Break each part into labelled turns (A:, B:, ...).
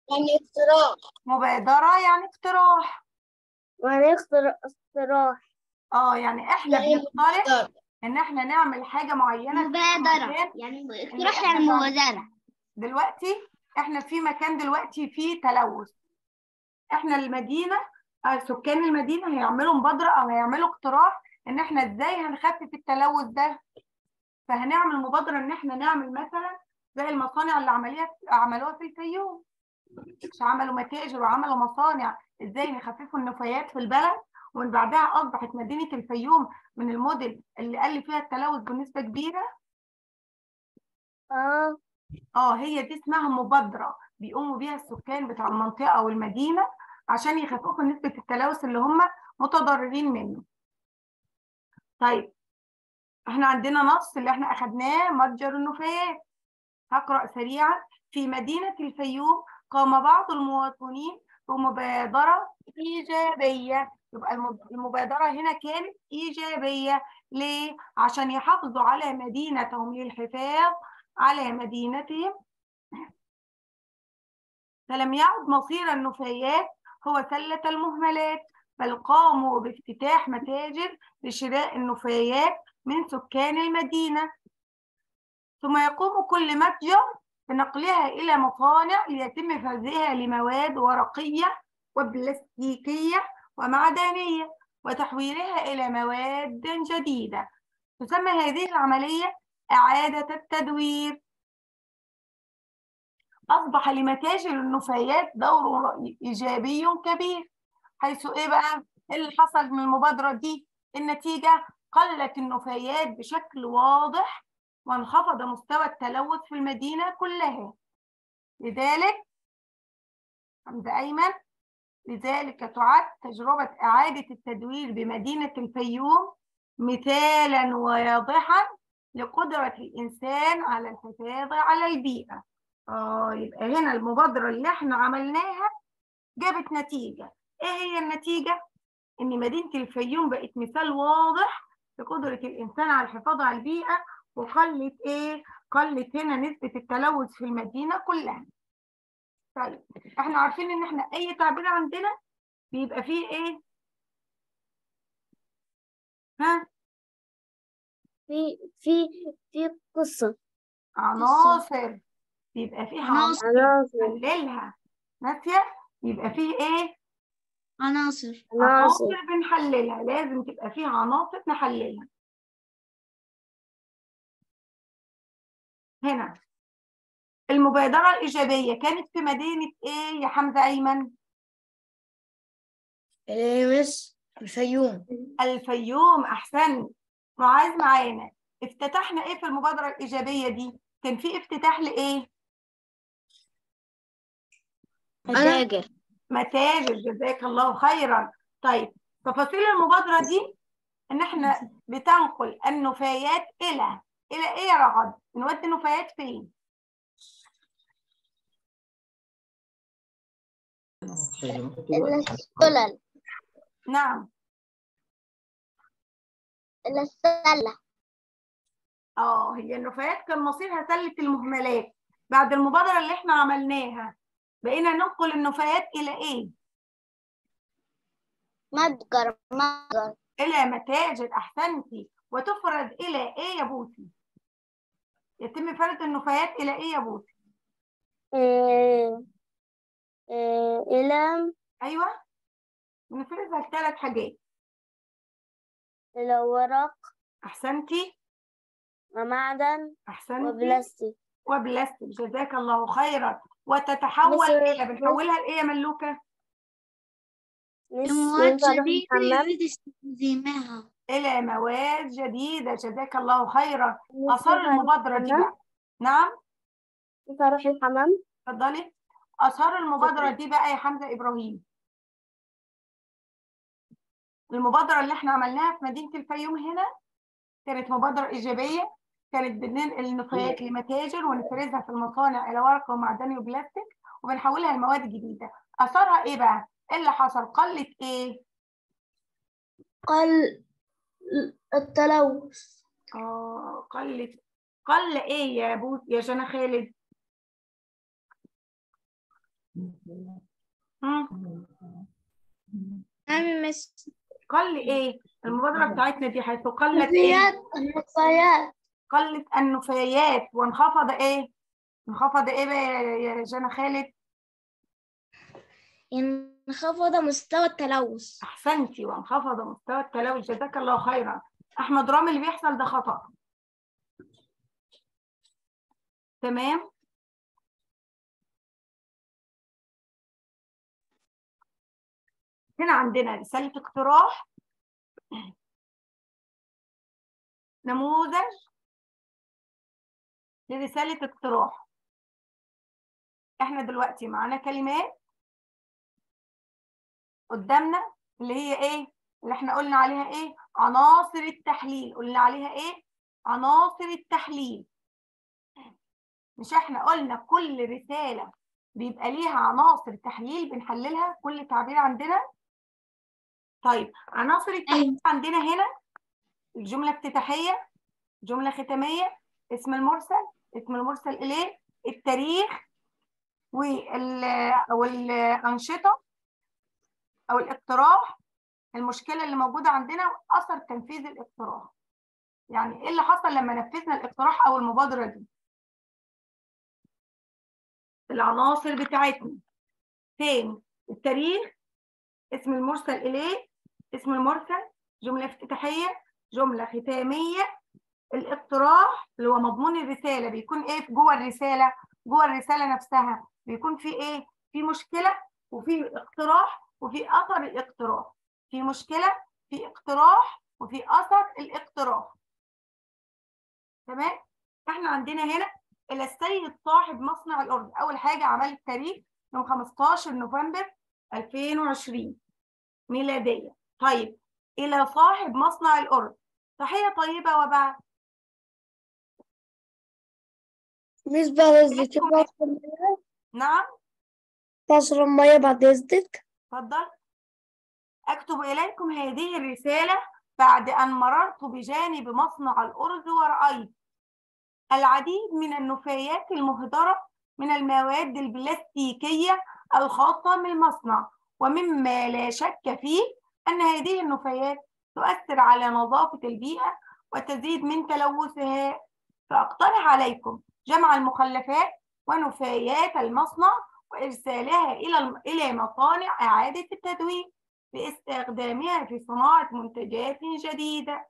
A: يعني اقتراح
B: مبادرة يعني اقتراح
A: يعني اقتراح
B: اه يعني احنا
A: يعني
B: بنقترح
A: مبادرة.
B: ان احنا نعمل حاجة معينة في
C: مبادرة
B: مكان.
C: يعني
B: اللي
C: اقتراح
B: إحنا
C: يعني
B: فعلا-
C: مبادرة
B: دلوقتي احنا في مكان دلوقتي فيه تلوث احنا المدينة آه، سكان المدينة هيعملوا مبادرة او هيعملوا اقتراح ان احنا ازاي هنخفف التلوث ده فهنعمل مبادرة ان احنا نعمل مثلا زي المصانع اللي عملية عملوها في الفيوم مش عملوا متاجر وعملوا مصانع ازاي نخففوا النفايات في البلد ومن بعدها اصبحت مدينة الفيوم من المدن اللي قل فيها التلوث بنسبة كبيرة
A: اه
B: اه هي دي اسمها مبادرة بيقوموا بيها السكان بتاع المنطقة أو المدينة عشان يخففوا نسبة التلوث اللي هم متضررين منه. طيب احنا عندنا نص اللي احنا أخدناه متجر النفايات. هقرأ سريعا في مدينة الفيوم قام بعض المواطنين بمبادرة إيجابية يبقى الم- المبادرة هنا كانت إيجابية ليه؟ عشان يحافظوا على مدينتهم للحفاظ على مدينتهم فلم يعد مصير النفايات هو سلة المهملات بل قاموا بافتتاح متاجر لشراء النفايات من سكان المدينة ثم يقوم كل متجر بنقلها إلى مصانع ليتم فرزها لمواد ورقية وبلاستيكية ومعدنية وتحويلها إلى مواد جديدة تسمى هذه العملية إعادة التدوير أصبح لمتاجر النفايات دور إيجابي كبير حيث إيه بقى اللي حصل من المبادرة دي النتيجة قلت النفايات بشكل واضح وانخفض مستوى التلوث في المدينة كلها لذلك حمد أيمن لذلك تعد تجربة إعادة التدوير بمدينة الفيوم مثالا واضحا لقدرة الإنسان على الحفاظ على البيئة آه يبقى هنا المبادرة اللي احنا عملناها جابت نتيجة ايه هي النتيجة؟ ان مدينة الفيوم بقت مثال واضح لقدرة الانسان على الحفاظ على البيئة وقلت ايه؟ قلت هنا نسبة التلوث في المدينة كلها طيب احنا عارفين ان احنا اي تعبير عندنا بيبقى فيه ايه؟ ها؟
A: في في في قصة
B: عناصر بيبقى فيه عناصر
A: عناصر
B: نحللها ناسية يبقى فيه ايه؟
C: عناصر
A: عناصر
B: عناصر بنحللها لازم تبقى فيها عناصر نحللها هنا المبادرة الإيجابية كانت في مدينة إيه يا حمزة أيمن؟
A: مس الفيوم
B: الفيوم أحسن معاذ معانا افتتحنا إيه في المبادرة الإيجابية دي؟ كان في افتتاح لإيه؟
A: متاجر
B: متاجر جزاك الله خيرا طيب تفاصيل المبادرة دي إن إحنا بتنقل النفايات إلى إلى إيه يا رغد؟ نودي النفايات فين؟
A: السلل
B: نعم
A: السلة
B: اه هي النفايات كان مصيرها سلة المهملات بعد المبادرة اللي احنا عملناها بقينا ننقل النفايات إلى إيه؟
A: متجر متجر
B: إلى متاجر أحسنتي وتفرز إلى إيه يا بوسي؟ يتم فرز النفايات إلى إيه يا بوسي؟
A: إيه إيه إلى
B: أيوه بنفرزها لثلاث حاجات
A: إلى ورق
B: أحسنتي
A: ومعدن
B: أحسنتي
A: وبلاستيك
B: وبلاستيك جزاك الله خيرا وتتحول
A: بس-
B: إلى بنحولها لإيه يا ملوكة؟
A: نس-
C: المواد
A: ينفع نروح
C: جديدة
A: الحمام
C: يريد استخدامها
B: إلى مواد جديدة جزاك الله خيرا آثار
A: ينفع نروح
B: المبادرة دي
A: الحمام؟
B: بقى نعم
A: ينفع أروح الحمام
B: اتفضلي آثار المبادرة دي بقى يا حمزة إبراهيم المبادرة اللي احنا عملناها في مدينة الفيوم هنا كانت مبادرة إيجابية كانت بننقل النفايات لمتاجر ونفرزها في المصانع إلى ورق ومعدني وبلاستيك وبنحولها لمواد جديدة أثرها إيه بقى؟ إيه اللي حصل؟ قلت إيه؟
A: قل التلوث
B: آه قلت قل إيه يا بوس يا جنى خالد؟ مم.
C: نعم مس
B: قل ايه المبادرة بتاعتنا دي حيث قلت ايه
A: نفايات النفايات
B: قلت النفايات وانخفض ايه انخفض ايه بقى يا يا جنى خالد
C: انخفض مستوى التلوث
B: احسنتي وانخفض مستوى التلوث جزاك الله خيرا احمد رامي اللي بيحصل ده خطأ تمام هنا عندنا رسالة اقتراح نموذج لرسالة اقتراح احنا دلوقتي معانا كلمات قدامنا اللي هي ايه اللي احنا قلنا عليها ايه عناصر التحليل قلنا عليها ايه عناصر التحليل مش احنا قلنا كل رسالة بيبقى ليها عناصر تحليل بنحللها كل تعبير عندنا طيب عناصر التحليل عندنا هنا الجملة افتتاحية جملة ختامية اسم المرسل اسم المرسل إليه التاريخ وال أو الأنشطة أو الاقتراح المشكلة اللي موجودة عندنا وأثر تنفيذ الاقتراح يعني إيه اللي حصل لما نفذنا الاقتراح أو المبادرة دي العناصر بتاعتنا فين التاريخ اسم المرسل إليه اسم المرسل جملة افتتاحية جملة ختامية الاقتراح اللي هو مضمون الرسالة بيكون ايه في جوه الرسالة جوه الرسالة نفسها بيكون في ايه في مشكلة وفي اقتراح وفي اثر الاقتراح في مشكلة في اقتراح وفي اثر الاقتراح تمام احنا عندنا هنا الى السيد صاحب مصنع الارز اول حاجة عمل التاريخ يوم 15 نوفمبر 2020 ميلادية طيب الى صاحب مصنع الارز تحية طيبة وبعد
A: بالنسبة للزيت
B: نعم
A: تشرب مية بعد إذنك
B: اتفضل أكتب إليكم هذه الرسالة بعد أن مررت بجانب مصنع الأرز ورأيت العديد من النفايات المهدرة من المواد البلاستيكية الخاصة بالمصنع ومما لا شك فيه أن هذه النفايات تؤثر على نظافة البيئة وتزيد من تلوثها فأقترح عليكم جمع المخلفات ونفايات المصنع وإرسالها إلى إلى مصانع إعادة التدوير باستخدامها في صناعة منتجات جديدة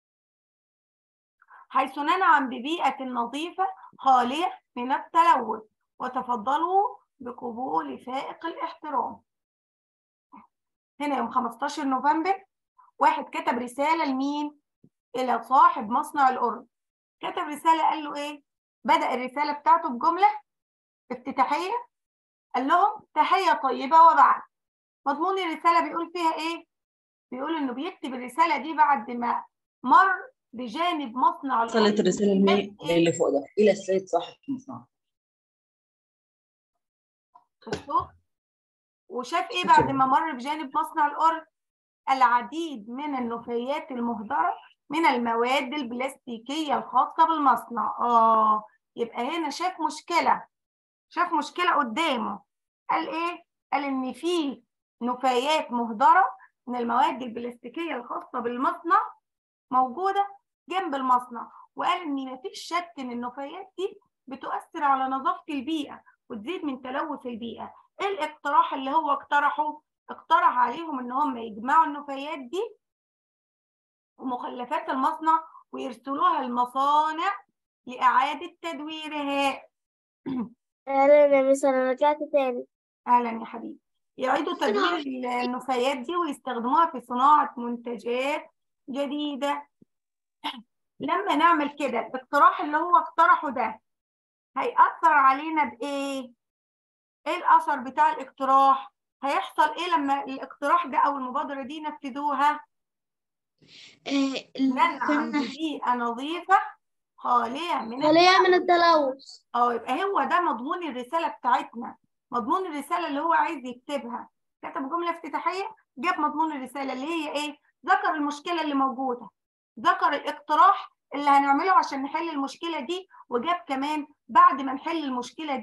B: حيث ننعم ببيئة نظيفة خالية من التلوث وتفضلوا بقبول فائق الاحترام هنا يوم 15 نوفمبر واحد كتب رسالة لمين؟ إلى صاحب مصنع الأرز كتب رسالة قال له إيه؟ بدأ الرسالة بتاعته بجملة افتتاحية قال لهم تحية طيبة وبعد مضمون الرسالة بيقول فيها إيه؟ بيقول إنه بيكتب الرسالة دي بعد ما مر بجانب مصنع الأرز
D: وصلت الرسالة الميل اللي فوق ده إلى السيد صاحب المصنع
B: شفتوا؟ وشاف ايه بعد ما مر بجانب مصنع الارز العديد من النفايات المهدره من المواد البلاستيكيه الخاصه بالمصنع اه يبقى هنا شاف مشكله شاف مشكله قدامه قال ايه قال ان في نفايات مهدره من المواد البلاستيكيه الخاصه بالمصنع موجوده جنب المصنع وقال ان مفيش شك ان النفايات دي بتؤثر على نظافه البيئه وتزيد من تلوث البيئه ايه الاقتراح اللي هو اقترحه اقترح عليهم ان هم يجمعوا النفايات دي ومخلفات المصنع ويرسلوها المصانع لإعادة تدويرها
A: أهلا يا مس أنا رجعت تاني
B: أهلا يا حبيبي يعيدوا تدوير النفايات دي ويستخدموها في صناعة منتجات جديدة لما نعمل كده الاقتراح اللي هو اقترحه ده هيأثر علينا بإيه؟ ايه الاثر بتاع الاقتراح هيحصل ايه لما الاقتراح ده او المبادره دي نفذوها
C: آه،
B: ننعم
C: كنا
B: ببيئه نظيفه خاليه من
A: خليها من التلوث
B: اه يبقى هو ده مضمون الرساله بتاعتنا مضمون الرساله اللي هو عايز يكتبها كتب جمله افتتاحيه جاب مضمون الرساله اللي هي ايه ذكر المشكله اللي موجوده ذكر الاقتراح اللي هنعمله عشان نحل المشكله دي وجاب كمان بعد ما نحل المشكله دي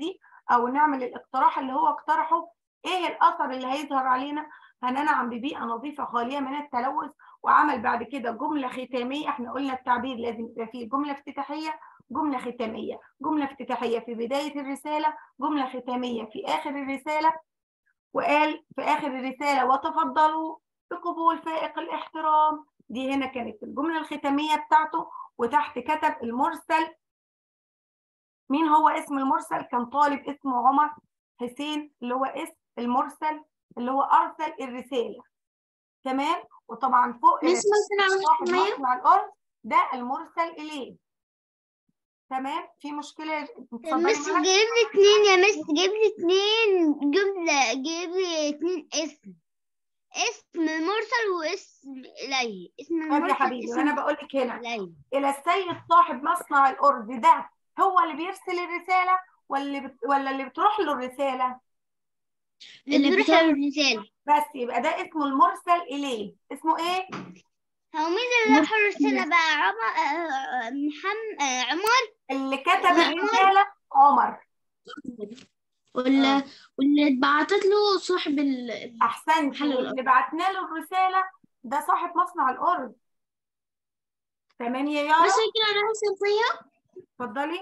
B: او نعمل الاقتراح اللي هو اقترحه ايه الاثر اللي هيظهر علينا هننعم ببيئه نظيفه خاليه من التلوث وعمل بعد كده جمله ختاميه احنا قلنا التعبير لازم يبقى فيه جمله افتتاحيه جمله ختاميه جمله افتتاحيه في بدايه الرساله جمله ختاميه في اخر الرساله وقال في اخر الرساله وتفضلوا بقبول فائق الاحترام دي هنا كانت الجمله الختاميه بتاعته وتحت كتب المرسل مين هو اسم المرسل كان طالب اسمه عمر حسين اللي هو اسم المرسل اللي هو ارسل الرساله تمام وطبعا فوق
C: مش ممكن
B: صاحب
C: أعمل
B: مصنع الارض ده المرسل اليه تمام في مشكله اتفضلي
E: مس
B: معاك.
E: جيب لي اتنين يا مس جيب لي اتنين جملة جيب لي اتنين اسم اسم مرسل واسم إليه اسم
B: طب يا
E: المرسل
B: حبيبي
E: اسم
B: وانا بقول لك هنا
E: إليه
B: الى السيد صاحب مصنع الارز ده هو اللي بيرسل الرساله ولا اللي بت... ولا اللي بتروح له الرساله
E: اللي بيروح الرسالة
B: بس يبقى ده اسمه المرسل اليه اسمه ايه
E: هو مين اللي راح الرسالة بقى عمر آه، محمد آه، عمر
B: اللي كتب الرساله عمر
C: ولا واللي اتبعتت له صاحب ال ال-
B: احسنت
C: محل الأرز.
B: اللي بعتنا له الرساله ده صاحب مصنع الارز تمام يا يارا
C: بس كده انا هسأل فيها
B: اتفضلي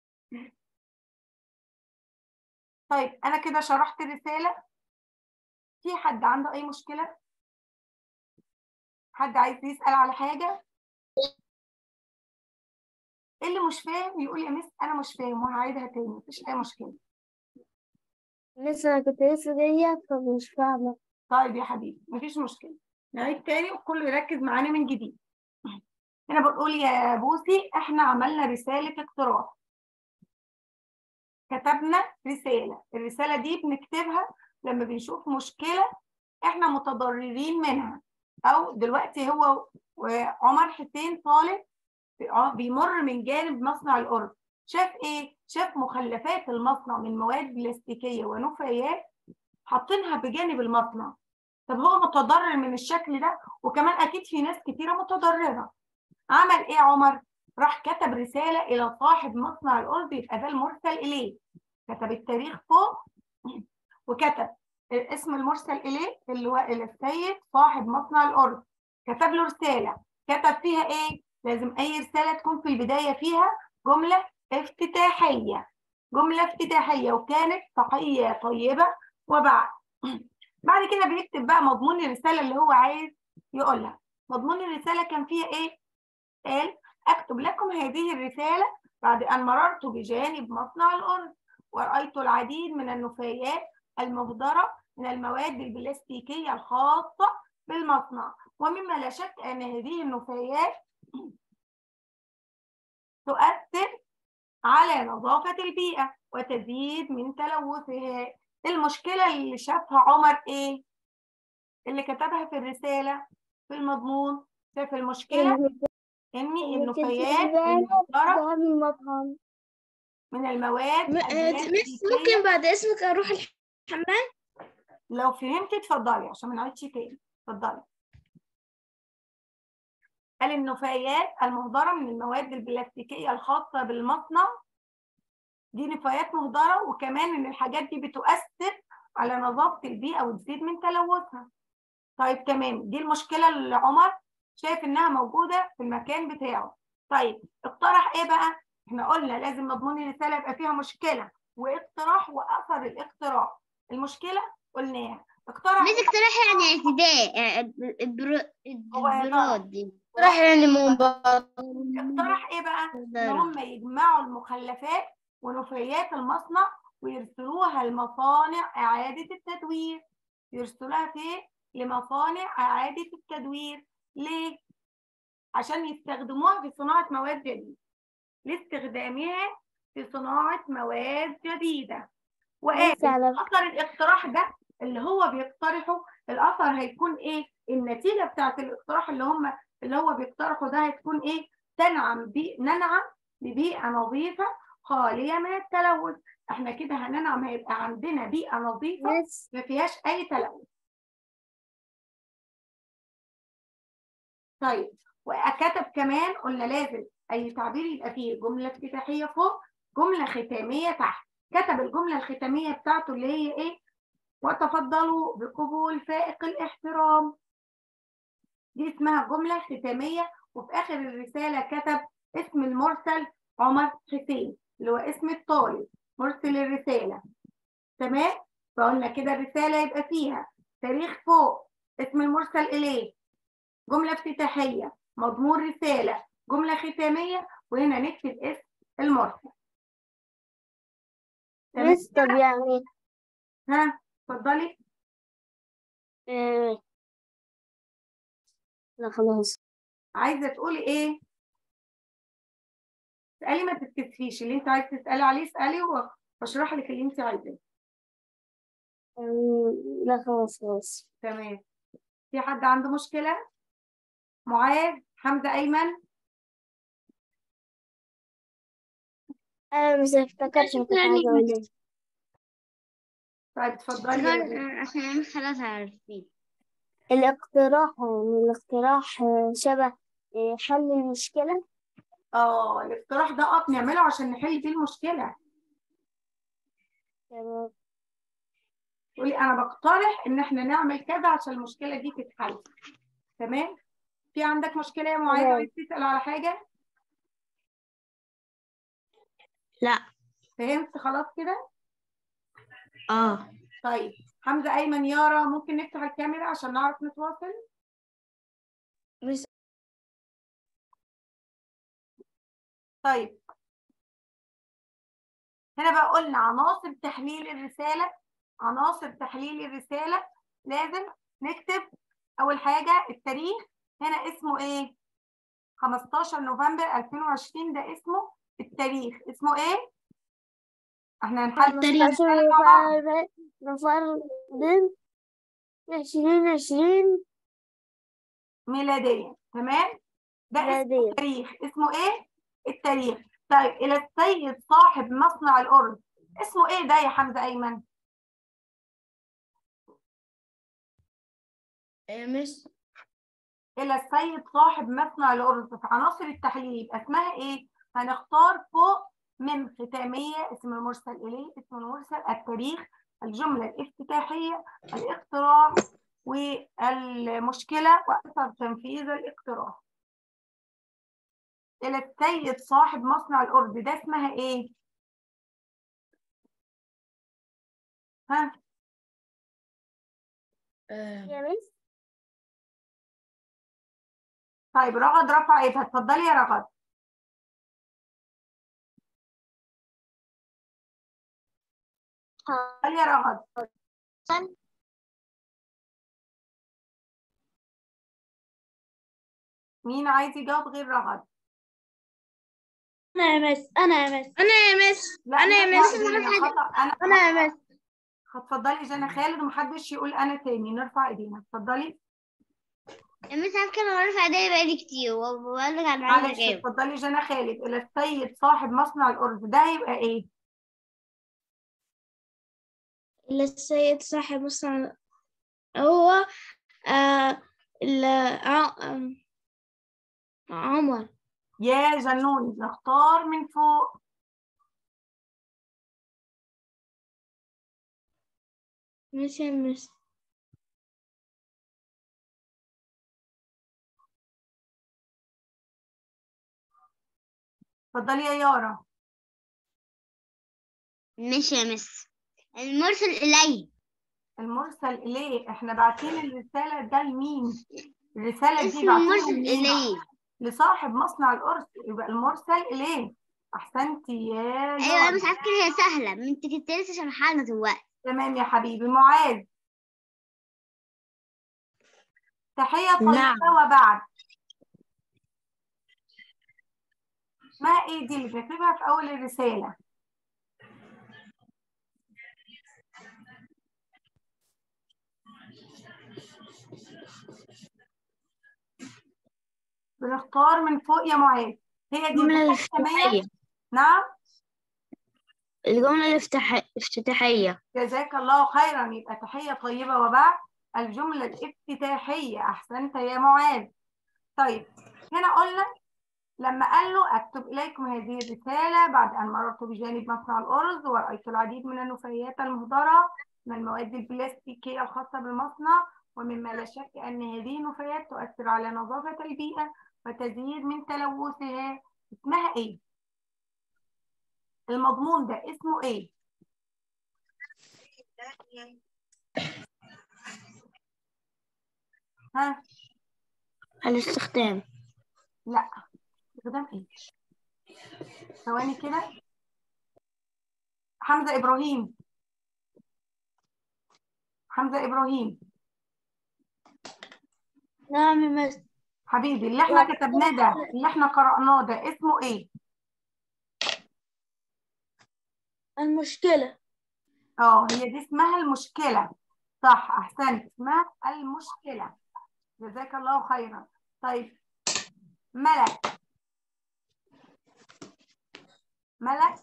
B: طيب انا كده شرحت الرساله في حد عنده اي مشكله حد عايز يسال على حاجه اللي مش فاهم يقول يا مس انا مش فاهم وهعيدها تاني مفيش اي مشكله
A: مس أنا كنت لسه جاية فمش فاهمة
B: طيب يا حبيبي مفيش مشكله نعيد تاني وكله يركز معانا من جديد هنا بنقول يا بوسي احنا عملنا رساله اقتراح كتبنا رسالة الرسالة دي بنكتبها لما بنشوف مشكلة احنا متضررين منها او دلوقتي هو وعمر حسين طالب بي- بيمر من جانب مصنع الأرز شاف ايه؟ شاف مخلفات المصنع من مواد بلاستيكية ونفايات حاطينها بجانب المصنع طب هو متضرر من الشكل ده وكمان اكيد في ناس كتيرة متضررة عمل ايه عمر؟ راح كتب رسالة إلى صاحب مصنع الأرز يبقى ده المرسل إليه كتب التاريخ فوق وكتب اسم المرسل إليه اللي هو إلى السيد صاحب مصنع الأرز كتب له رسالة كتب فيها إيه؟ لازم أي رسالة تكون في البداية فيها جملة افتتاحية جملة افتتاحية وكانت تحية طيبة وبعد بعد كده بيكتب بقى مضمون الرسالة اللي هو عايز يقولها مضمون الرسالة كان فيها إيه؟ قال أكتب لكم هذه الرسالة بعد أن مررت بجانب مصنع الأرز ورأيت العديد من النفايات المهدرة من المواد البلاستيكية الخاصة بالمصنع ومما لا شك أن هذه النفايات تؤثر على نظافة البيئة وتزيد من تلوثها المشكلة اللي شافها عمر إيه؟ اللي كتبها في الرسالة في المضمون شاف المشكلة إن النفايات المهدرة
A: ده من المطعم
B: من المواد
C: م- آه، مس
B: البلاستيكية
C: ممكن بعد اسمك اروح الحمام
B: لو فهمت اتفضلي عشان ما نعيدش تاني اتفضلي قال النفايات المهدرة من المواد البلاستيكية الخاصة بالمصنع دي نفايات مهدرة وكمان إن الحاجات دي بتؤثر على نظافة البيئة وتزيد من تلوثها طيب تمام دي المشكلة اللي عمر شايف إنها موجودة في المكان بتاعه طيب اقترح إيه بقى؟ إحنا قلنا لازم مضمون الرسالة يبقى فيها مشكلة واقتراح وأثر الاقتراح المشكلة قلناها اقترح
E: مش اقتراح يعني اعتداء آه، إبر-
B: هو يا ترى؟
E: إبراد دي.
C: راح يعني منبار
B: اقترح ايه بقى؟ ان هم يجمعوا المخلفات ونفايات المصنع ويرسلوها لمصانع اعاده التدوير يرسلوها فين؟ لمصانع اعاده التدوير ليه؟ عشان يستخدموها في صناعه مواد جديده لاستخدامها في صناعه مواد جديده وقال
A: بس على
B: اثر الاقتراح ده اللي هو بيقترحه الاثر هيكون ايه النتيجه بتاعت الاقتراح اللي هم اللي هو بيقترحه ده هتكون ايه تنعم بي... ننعم ببيئه نظيفه خاليه من التلوث احنا كده هننعم هيبقى عندنا بيئه نظيفه
A: بس
B: ما فيهاش اي تلوث طيب وكتب كمان قلنا لازم اي تعبير يبقى فيه جمله افتتاحيه فوق جمله ختاميه تحت كتب الجملة الختامية بتاعته اللي هي إيه؟ وتفضلوا بقبول فائق الاحترام دي اسمها جملة ختامية وفي آخر الرسالة كتب اسم المرسل عمر حسين اللي هو اسم الطالب مرسل الرسالة تمام؟ فقلنا كده الرسالة يبقى فيها تاريخ فوق اسم المرسل إليه جملة افتتاحية مضمون رسالة جملة ختامية وهنا نكتب اسم المرسل تمام
A: مس طب يعني
B: ها اتفضلي
A: آه، لا خلاص
B: عايزة تقولي ايه اسألي ما تتكسفيش اللي انت عايز تسألي عليه اسألي و- واشرح لك اللي انت عايزاه
A: آه، لا خلاص خلاص
B: تمام في حد عنده مشكلة معاذ حمزة أيمن
A: أنا مش افتكرت إن كنت عايزة أقول إيه.
B: طيب اتفضلي يا بنت.
E: عشان أنا خلاص عارفين
A: الاقتراح يعني الاقتراح آه، شبه آه، حل المشكلة
B: اه الاقتراح ده اه بنعمله عشان نحل بيه المشكلة
A: تمام
B: تقولي انا بقترح ان احنا نعمل كذا عشان المشكلة دي تتحل تمام في عندك مشكلة يا معاذ
A: تمام.
B: عايز تسأل على حاجة
C: لا
B: فهمت خلاص كده
C: اه
B: طيب حمزة أيمن يارا ممكن نفتح الكاميرا عشان نعرف نتواصل
A: مش
B: طيب هنا بقى قلنا عناصر تحليل الرسالة عناصر تحليل الرسالة لازم نكتب أول حاجة التاريخ هنا اسمه إيه؟ 15 نوفمبر 2020 ده اسمه التاريخ اسمه إيه؟ احنا هنحل
C: التاريخ.
B: الرسالة مع بعض.
A: نفر نفر عشرين عشرين
B: ميلادية تمام؟ ده اسمه
A: ميلادية
B: التاريخ اسمه إيه؟ التاريخ طيب إلى السيد صاحب مصنع الأرز اسمه إيه ده يا حمزة أيمن؟
C: مش
B: إلى السيد صاحب مصنع الأرز في عناصر التحليل يبقى اسمها إيه؟ هنختار فوق من ختامية اسم المرسل إليه اسم المرسل التاريخ الجملة الافتتاحية الاقتراح والمشكلة وأثر تنفيذ الاقتراح إلى السيد صاحب مصنع الأرز ده اسمها إيه؟ ها؟
A: يا مس
B: طيب رغد رفع ايدها اتفضلي يا رغد اتفضلي يا رغد مين عايز يجاوب غير رغد
C: انا يا مس انا يا مس انا يا مس
B: لا
C: أنا يا
B: لا،
C: مس،
B: لا،
C: أنا
B: دي
C: حاجة.
B: خطأ. انا
C: انا يا مس
B: اتفضلي جانا خالد ومحدش يقول انا تاني نرفع ايدينا اتفضلي
E: مش عارفة كده مرة عادية بقالي كتير وبقول لك أنا
B: معلش
E: عايزة أجاوب
B: اتفضلي جانا خالد الى السيد صاحب مصنع الارز ده هيبقى ايه
C: إلا السيد صاحب مصنع هو آه ال ع- آم، عمر
B: يا جنون نختار من فوق
C: مش يا مس
B: اتفضلي يا يارا
E: مش يا مس المرسل إلي
B: المرسل اليه احنا باعتين الرساله ده لمين الرساله دي
E: اسم
B: باعتينها
E: المرسل
B: لمين؟
E: إلي
B: لصاحب مصنع القرص يبقى المرسل إليه أحسنتي يا
E: أيوة
B: يارا
E: بس عارفة كده هي سهلة ما أنت كنت لسه شرحها لنا دلوقتي
B: تمام يا حبيبي معاذ تحية طيبة
C: نعم.
B: وبعد ما ايه دي اللي كاتبها في أول الرسالة بنختار من فوق يا معاذ هي دي
C: الجملة
B: الجملة الختامية؟
C: الافتتاحية
B: نعم
C: الجملة الافتتاح- الافتتاحية
B: جزاك الله خيرا يبقى تحية طيبة وبعد الجملة الافتتاحية أحسنت يا معاذ طيب هنا قلنا لما قال له اكتب اليكم هذه الرساله بعد ان مررت بجانب مصنع الارز ورايت العديد من النفايات المهدره من المواد البلاستيكيه الخاصه بالمصنع ومما لا شك ان هذه النفايات تؤثر على نظافه البيئه وتزيد من تلوثها اسمها ايه المضمون ده اسمه ايه ها
C: الاستخدام
B: لا استخدام ايه ثواني كده حمزة إبراهيم حمزة إبراهيم
A: نعم يا مس
B: حبيبي اللي احنا كتبناه ده اللي احنا قرأناه ده اسمه ايه
A: المشكلة
B: اه هي دي اسمها المشكلة صح أحسنت اسمها المشكلة جزاك الله خيرا طيب ملك ملك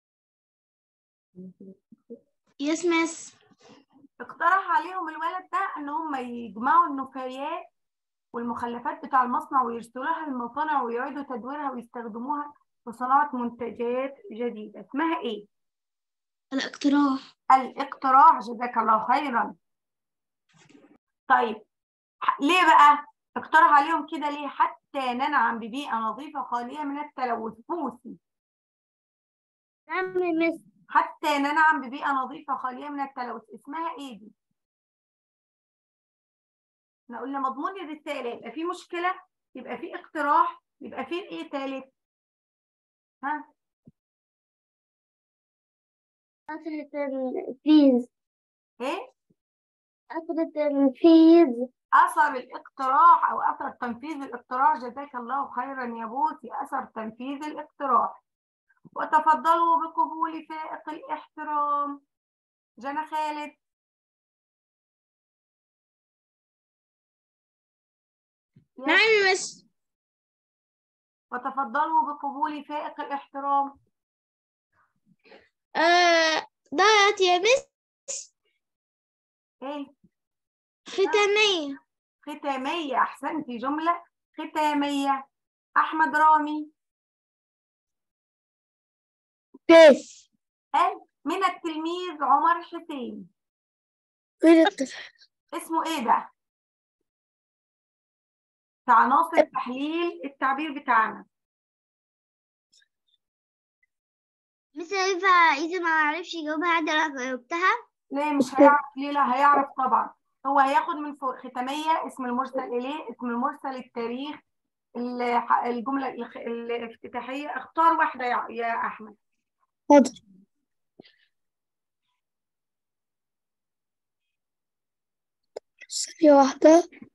C: يس مس
B: اقترح عليهم الولد ده ان هم يجمعوا النفايات والمخلفات بتاع المصنع ويرسلوها للمصانع ويعيدوا تدويرها ويستخدموها في صناعة منتجات جديدة اسمها ايه؟
C: الاقتراح
B: الاقتراح جزاك الله خيرا طيب ح- ليه بقى اقترح عليهم كده ليه حتى ننعم ببيئة نظيفة خالية من التلوث بوسي
A: نعم يا مس
B: حتى ننعم ببيئة نظيفة خالية من التلوث اسمها ايه دي احنا قلنا مضمون الرسالة يبقى في مشكلة يبقى في اقتراح يبقى في ايه تالت ها
A: أثر التنفيذ
B: ايه
A: أثر التنفيذ
B: اثر الاقتراح او اثر تنفيذ الاقتراح جزاك الله خيرا يا بوسي اثر تنفيذ الاقتراح وتفضلوا بقبول فائق الاحترام جنى خالد يا
C: نعم مس
B: وتفضلوا بقبول فائق الاحترام
C: آه ضاعت يا مس
B: ايه
C: ختامية
B: ختامية احسنتي جملة ختامية احمد رامي
A: كيف
B: قال من التلميذ عمر حسين
A: فين التفاح
B: اسمه ايه ده في عناصر تحليل التعبير بتاعنا
E: مس ينفع إذا ما عرفش يجاوبها عادي أنا جاوبتها
B: ليه مش هيعرف ليه لا هيعرف طبعا هو هياخد من فوق ختامية اسم المرسل إليه اسم المرسل التاريخ ال- الجملة الخ- الافتتاحية اختار واحدة يا يا أحمد
A: حاضر ثانية واحدة